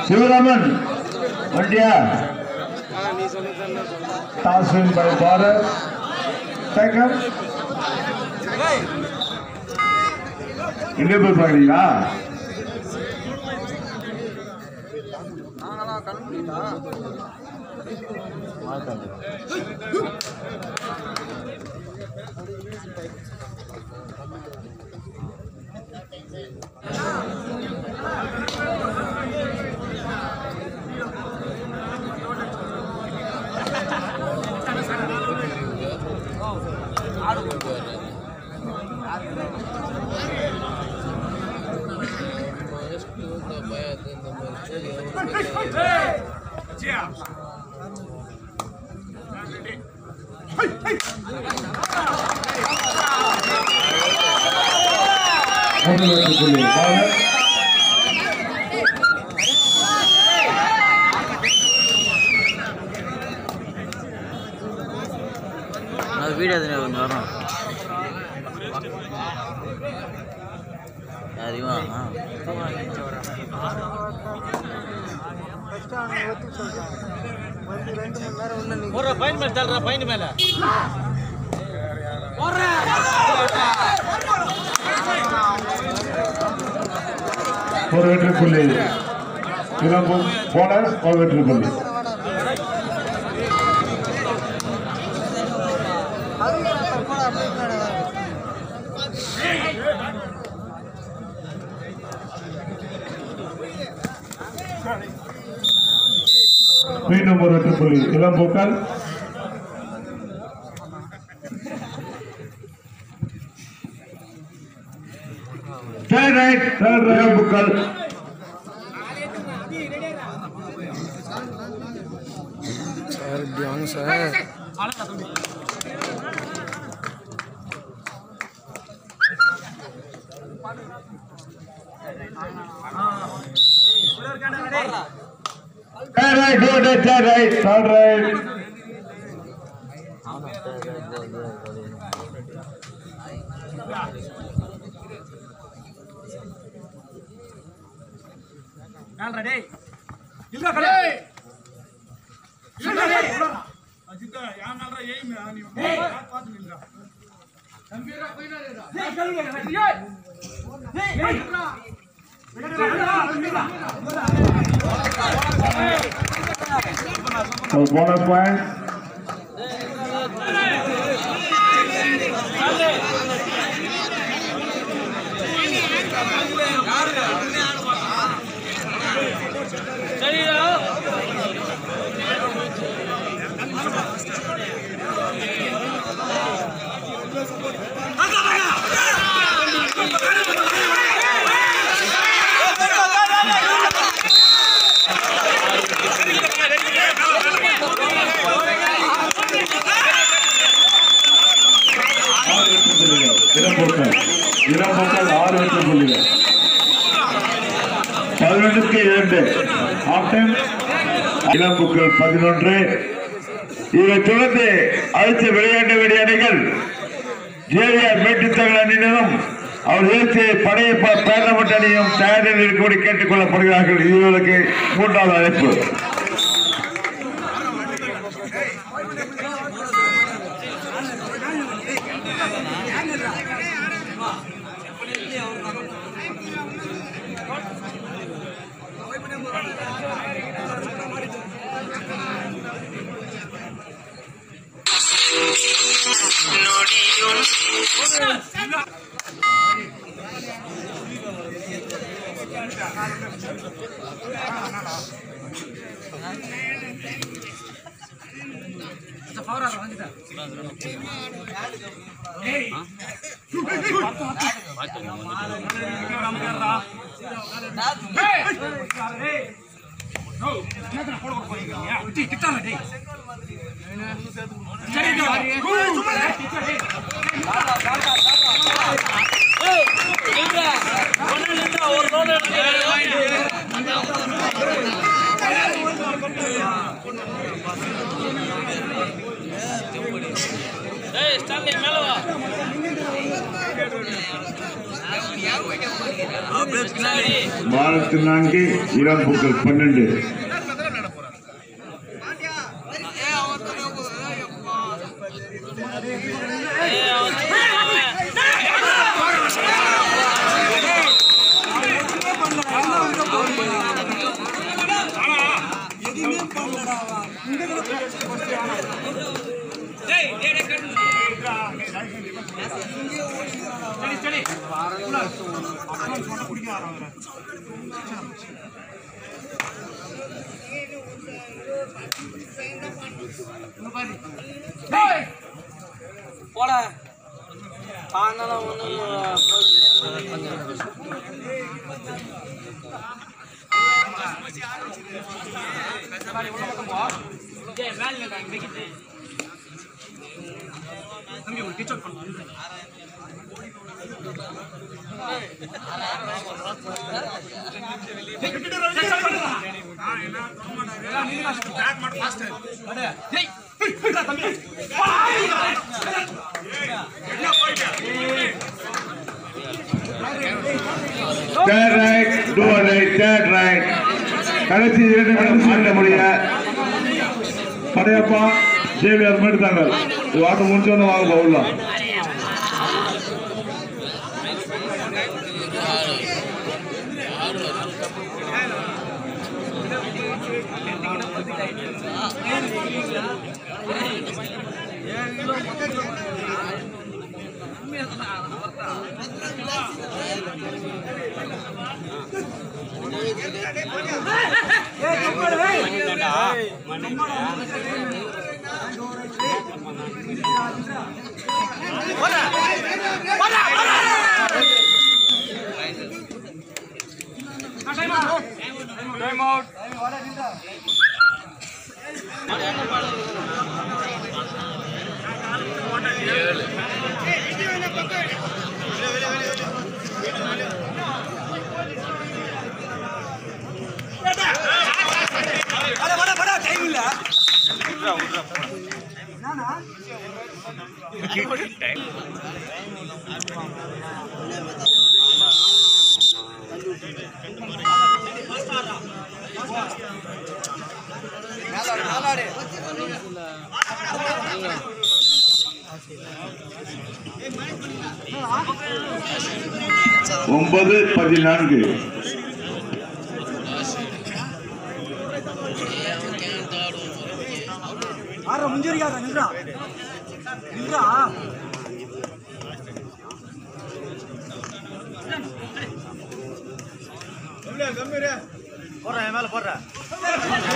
சிவராமன் வண்டியா toss win by Bharat டேக்கர் எங்க போய் பாக்குறீங்களா மூன்று வெற்றி புள்ளி பாரத் அது வீடியோ எதுனா கொஞ்சம் வரும் அதிகமா ஒரு பையன் மேல தள்ளுற பையன் மேல ஒரு வெற்றி புள்ளி இளம்பும் போனஸ் ஒரு வெற்றி புள்ளி மீண்டும் ஒரு வெற்றி புள்ளி இளம்பூக்கள் தேர்ட் ரைட் தேர்ட் இளம்புக்கள் சார் இப்படி வாங்க sir third right good third right third right So bonus point. ஆறு வெற்றி புள்ளிகள் இளம்பொக்கல் இளம்பொக்கல் ஆறு வெற்றி புள்ளிகள் பதினொன்றுக்கு இரண்டு ஆஃப் டைம் இளம்புக்கள் பதினொன்று இதை தொடர்ந்து அடுத்து விளையாட வேண்டிய அணிகள் ஜேவிஆர் மேட்டுத்தகல் அணியினரும் அவர் எழுத்து படையப்பா பேரமட்ட அணியும் தயாரில் இருக்கும்படி கேட்டுக் கொள்ளப்படுகிறார்கள் இதுவருக்கு மூன்றாவது அழைப்பு ஏய் ஸ்டாண்டிங் மேல வா பாரத் நான்கு இளம்புக்கள் பன்னெண்டு போட பாங்கெல்லாம் ஒன்றும் third right two right third right கடைசி இரண்டு நிமிடம் ஆட்ட முடிய படையப்பா சேவியார் மட்டும் இது ஆட்டம் முடிச்சோன்னு வாங்க பவுலாம் ஒன்பது பதினான்கு ஆறா முஞ்சிருக்காத நின்றா நின்றா போடுறேன் என் மேல போடுறேன்